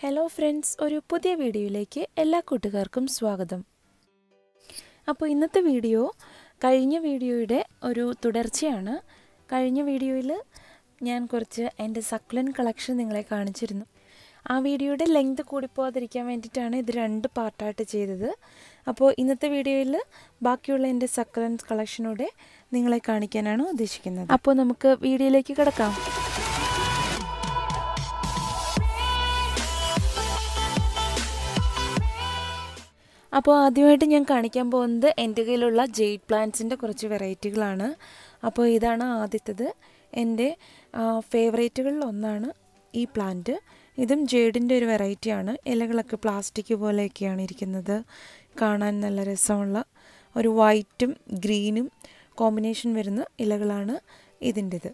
hello friends ഒരു പുതിയ വീഡിയോയിലേക്ക് എല്ലാ കൂട്ടുകാർക്കും സ്വാഗതം അപ്പോൾ ഇന്നത്തെ വീഡിയോ കഴിഞ്ഞ വീഡിയോയുടെ ഒരു തുടർച്ചയാണ് കഴിഞ്ഞ വീഡിയോയിൽ ഞാൻ കുറച്ച് എൻ്റെ സക്ലൻ കളക്ഷൻ നിങ്ങളെ കാണിച്ചിരുന്നു ആ വീഡിയോയുടെ ലെങ്ത് കൂടിപ്പോകാതിരിക്കാൻ വേണ്ടിയിട്ടാണ് ഇത് രണ്ട് പാർട്ടായിട്ട് ചെയ്തത് അപ്പോൾ ഇന്നത്തെ വീഡിയോയിൽ ബാക്കിയുള്ള എൻ്റെ സക്ലൻ കളക്ഷനോടെ നിങ്ങളെ കാണിക്കാനാണ് ഉദ്ദേശിക്കുന്നത് അപ്പോൾ നമുക്ക് വീഡിയോയിലേക്ക് കിടക്കാം അപ്പോൾ ആദ്യമായിട്ട് ഞാൻ കാണിക്കാൻ പോകുന്നത് എൻ്റെ കയ്യിലുള്ള ജെയ്ഡ് പ്ലാന്റ്സിൻ്റെ കുറച്ച് വെറൈറ്റികളാണ് അപ്പോൾ ഇതാണ് ആദ്യത്തത് എൻ്റെ ഫേവറേറ്റുകളിൽ ഒന്നാണ് ഈ പ്ലാന്റ് ഇതും ജെയ്ഡിൻ്റെ ഒരു വെറൈറ്റിയാണ് ഇലകളൊക്കെ പ്ലാസ്റ്റിക് പോലെയൊക്കെയാണ് ഇരിക്കുന്നത് കാണാൻ നല്ല രസമുള്ള ഒരു വൈറ്റും ഗ്രീനും കോമ്പിനേഷൻ വരുന്ന ഇലകളാണ് ഇതിൻ്റെത്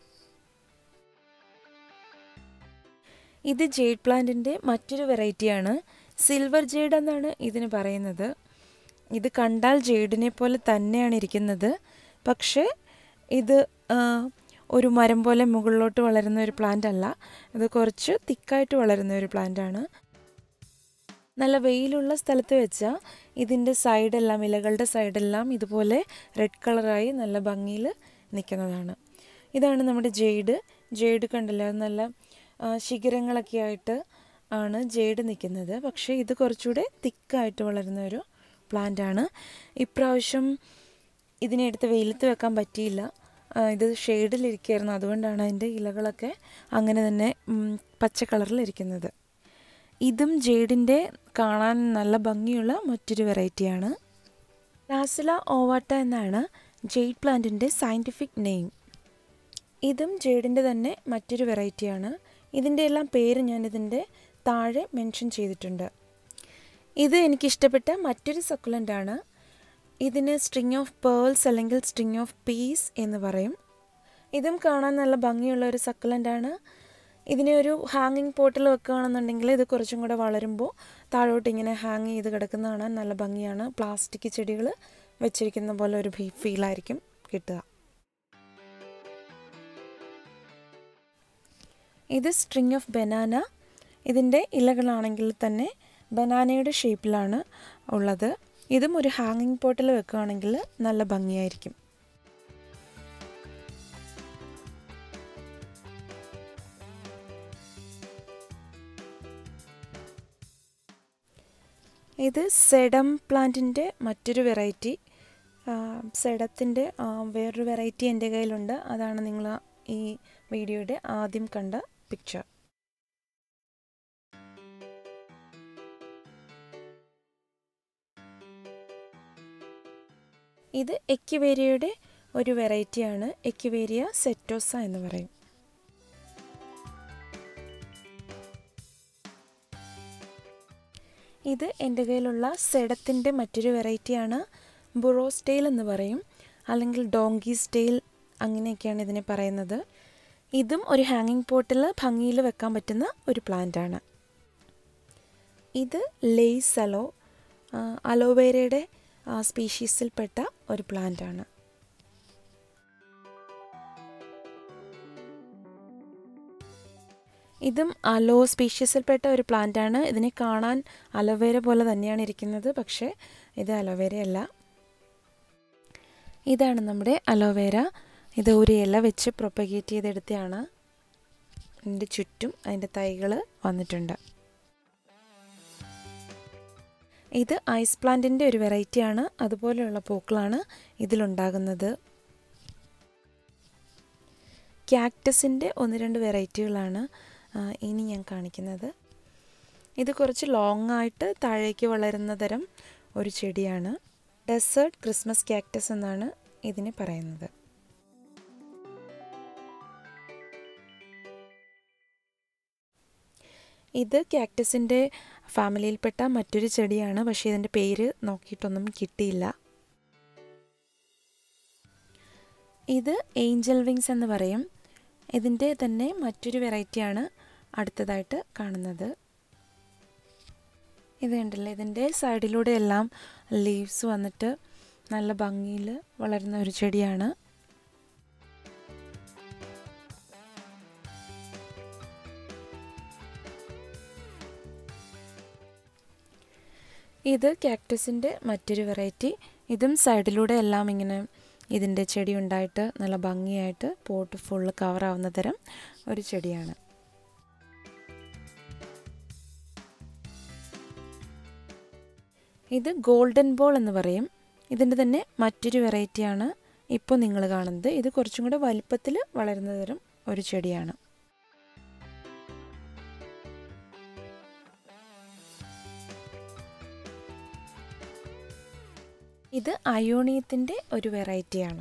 ഇത് ജെയ്ഡ് പ്ലാന്റിൻ്റെ മറ്റൊരു വെറൈറ്റിയാണ് സിൽവർ ജെയ്ഡ് എന്നാണ് ഇതിന് പറയുന്നത് ഇത് കണ്ടാൽ ജെയ്ഡിനെ പോലെ തന്നെയാണ് ഇരിക്കുന്നത് പക്ഷേ ഇത് ഒരു മരം പോലെ മുകളിലോട്ട് വളരുന്ന ഒരു പ്ലാന്റ് അല്ല ഇത് കുറച്ച് തിക്കായിട്ട് വളരുന്ന ഒരു പ്ലാന്റാണ് നല്ല വെയിലുള്ള സ്ഥലത്ത് വെച്ചാൽ ഇതിൻ്റെ സൈഡെല്ലാം ഇലകളുടെ സൈഡെല്ലാം ഇതുപോലെ റെഡ് കളറായി നല്ല ഭംഗിയിൽ നിൽക്കുന്നതാണ് ഇതാണ് നമ്മുടെ ജെയ്ഡ് ജെയ്ഡ് കണ്ടില്ല നല്ല ശിഖരങ്ങളൊക്കെ ആയിട്ട് ആണ് ജെയ്ഡ് നിൽക്കുന്നത് പക്ഷേ ഇത് കുറച്ചുകൂടെ തിക്കായിട്ട് വളരുന്ന ഒരു പ്ലാന്റ് ആണ് ഇപ്രാവശ്യം ഇതിനെ എടുത്ത് വെയിലത്ത് വെക്കാൻ പറ്റിയില്ല ഇത് ഷെയ്ഡിലിരിക്കുകയായിരുന്നു അതുകൊണ്ടാണ് അതിൻ്റെ ഇലകളൊക്കെ അങ്ങനെ തന്നെ പച്ച കളറിലിരിക്കുന്നത് ഇതും ജെയ്ഡിൻ്റെ കാണാൻ നല്ല ഭംഗിയുള്ള മറ്റൊരു വെറൈറ്റിയാണ് ലാസില ഓവാട്ട എന്നാണ് ജെയ്ഡ് പ്ലാന്റിൻ്റെ സയൻറ്റിഫിക് നെയിം ഇതും ജെയ്ഡിൻ്റെ തന്നെ മറ്റൊരു വെറൈറ്റിയാണ് ഇതിൻ്റെ എല്ലാം പേര് ഞാൻ ഇതിൻ്റെ താഴെ മെൻഷൻ ചെയ്തിട്ടുണ്ട് ഇത് എനിക്കിഷ്ടപ്പെട്ട മറ്റൊരു സക്കുലൻ്റ് ആണ് ഇതിന് സ്ട്രിങ് ഓഫ് പേൾസ് അല്ലെങ്കിൽ സ്ട്രിങ് ഓഫ് പീസ് എന്ന് പറയും ഇതും കാണാൻ നല്ല ഭംഗിയുള്ള ഒരു സക്കുലൻ്റ് ആണ് ഇതിനെ ഒരു ഹാങ്ങിങ് പോട്ടിൽ വെക്കുകയാണെന്നുണ്ടെങ്കിൽ ഇത് കുറച്ചും കൂടെ വളരുമ്പോൾ താഴോട്ട് ഇങ്ങനെ ഹാങ് ചെയ്ത് കിടക്കുന്ന കാണാൻ നല്ല ഭംഗിയാണ് പ്ലാസ്റ്റിക് ചെടികൾ വെച്ചിരിക്കുന്ന പോലെ ഒരു ഫീലായിരിക്കും കിട്ടുക ഇത് സ്ട്രിങ് ഓഫ് ബനാന ഇതിൻ്റെ ഇലകളാണെങ്കിൽ തന്നെ ബനാനയുടെ ഷേപ്പിലാണ് ഉള്ളത് ഇതും ഒരു ഹാങ്ങിങ് പോട്ടിൽ വെക്കുകയാണെങ്കിൽ നല്ല ഭംഗിയായിരിക്കും ഇത് സെഡം പ്ലാന്റിൻ്റെ മറ്റൊരു വെറൈറ്റി സെഡത്തിൻ്റെ വേറൊരു വെറൈറ്റി എൻ്റെ കയ്യിലുണ്ട് അതാണ് നിങ്ങൾ ഈ വീഡിയോയുടെ ആദ്യം കണ്ട പിക്ചർ ഇത് എക്യുവേരിയയുടെ ഒരു വെറൈറ്റിയാണ് എക്യുവേരിയ സെറ്റോസ എന്ന് പറയും ഇത് എൻ്റെ കയ്യിലുള്ള സെഡത്തിൻ്റെ മറ്റൊരു വെറൈറ്റിയാണ് ബുറോസ്റ്റെയിൽ എന്ന് പറയും അല്ലെങ്കിൽ ഡോങ്കി സ്റ്റെയിൽ അങ്ങനെയൊക്കെയാണ് ഇതിനെ പറയുന്നത് ഇതും ഒരു ഹാങ്ങിങ് പോട്ടിൽ ഭംഗിയിൽ വെക്കാൻ പറ്റുന്ന ഒരു പ്ലാന്റ് ആണ് ഇത് ലെയ്സ് അലോ അലോവേരയുടെ സ്പീഷീസിൽപ്പെട്ട ഒരു പ്ലാന്റ് ആണ് ഇതും അലോ സ്പീഷീസിൽപ്പെട്ട ഒരു പ്ലാന്റ് ആണ് ഇതിനെ കാണാൻ അലോവേര പോലെ തന്നെയാണ് ഇരിക്കുന്നത് പക്ഷേ ഇത് അലോവേരയല്ല ഇതാണ് നമ്മുടെ അലോവേര ഇത് ഒരു ഇല വെച്ച് പ്രൊപ്പഗേറ്റ് ചെയ്തെടുത്തതാണ് ഇതിൻ്റെ ചുറ്റും അതിൻ്റെ തൈകൾ വന്നിട്ടുണ്ട് ഇത് ഐസ് പ്ലാന്റിൻ്റെ ഒരു വെറൈറ്റിയാണ് അതുപോലെയുള്ള പൂക്കളാണ് ഇതിലുണ്ടാകുന്നത് ക്യാക്ടസിൻ്റെ ഒന്ന് രണ്ട് വെറൈറ്റികളാണ് ഇനി ഞാൻ കാണിക്കുന്നത് ഇത് കുറച്ച് ലോങ് ആയിട്ട് താഴേക്ക് വളരുന്ന തരം ഒരു ചെടിയാണ് ഡെസേർട്ട് ക്രിസ്മസ് ക്യാക്ടസ് എന്നാണ് ഇതിനെ പറയുന്നത് ഇത് ക്യാക്ടസിൻ്റെ ഫാമിലിയിൽപ്പെട്ട മറ്റൊരു ചെടിയാണ് പക്ഷേ ഇതിൻ്റെ പേര് നോക്കിയിട്ടൊന്നും കിട്ടിയില്ല ഇത് ഏഞ്ചൽ വിങ്സ് എന്ന് പറയും ഇതിൻ്റെ തന്നെ മറ്റൊരു വെറൈറ്റിയാണ് അടുത്തതായിട്ട് കാണുന്നത് ഇത് കണ്ടില്ലേ ഇതിൻ്റെ സൈഡിലൂടെ എല്ലാം ലീവ്സ് വന്നിട്ട് നല്ല ഭംഗിയിൽ വളരുന്ന ഒരു ചെടിയാണ് ഇത് കാക്ടസിൻ്റെ മറ്റൊരു വെറൈറ്റി ഇതും സൈഡിലൂടെ എല്ലാം ഇങ്ങനെ ഇതിൻ്റെ ചെടി ഉണ്ടായിട്ട് നല്ല ഭംഗിയായിട്ട് പോട്ട് ഫുള്ള് കവറാവുന്ന തരം ഒരു ചെടിയാണ് ഇത് ഗോൾഡൻ ബോൾ എന്ന് പറയും ഇതിൻ്റെ തന്നെ മറ്റൊരു വെറൈറ്റിയാണ് ഇപ്പോൾ നിങ്ങൾ കാണുന്നത് ഇത് കുറച്ചും കൂടെ വലിപ്പത്തിൽ വളരുന്ന തരം ഒരു ചെടിയാണ് ഇത് അയോണിയത്തിൻ്റെ ഒരു വെറൈറ്റിയാണ്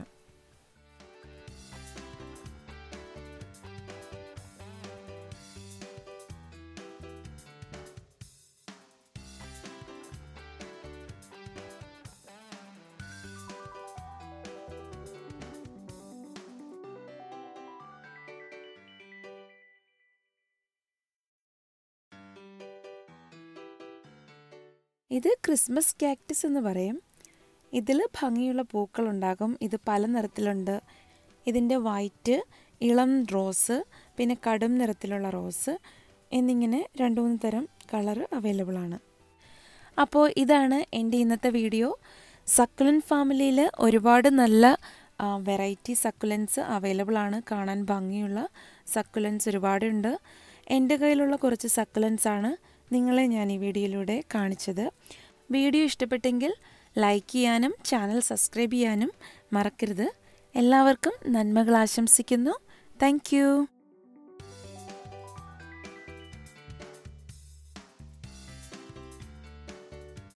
ഇത് ക്രിസ്മസ് കാക്ടസ് എന്ന് പറയും ഇതിൽ ഭംഗിയുള്ള പൂക്കളുണ്ടാകും ഇത് പല നിറത്തിലുണ്ട് ഇതിൻ്റെ വൈറ്റ് ഇളം റോസ് പിന്നെ കടും നിറത്തിലുള്ള റോസ് എന്നിങ്ങനെ രണ്ട് മൂന്ന് തരം കളർ അവൈലബിൾ ആണ് അപ്പോൾ ഇതാണ് എൻ്റെ ഇന്നത്തെ വീഡിയോ സക്കുലൻ ഫാമിലിയിൽ ഒരുപാട് നല്ല വെറൈറ്റി സക്കുലൻസ് അവൈലബിൾ ആണ് കാണാൻ ഭംഗിയുള്ള സക്കുലൻസ് ഒരുപാടുണ്ട് എൻ്റെ കയ്യിലുള്ള കുറച്ച് സക്കുലൻസ് ആണ് നിങ്ങളെ ഞാൻ ഈ വീഡിയോയിലൂടെ കാണിച്ചത് വീഡിയോ ഇഷ്ടപ്പെട്ടെങ്കിൽ ലൈക്ക് ചെയ്യാനും ചാനൽ സബ്സ്ക്രൈബ് ചെയ്യാനും മറക്കരുത് എല്ലാവർക്കും നന്മകൾ ആശംസിക്കുന്നു താങ്ക്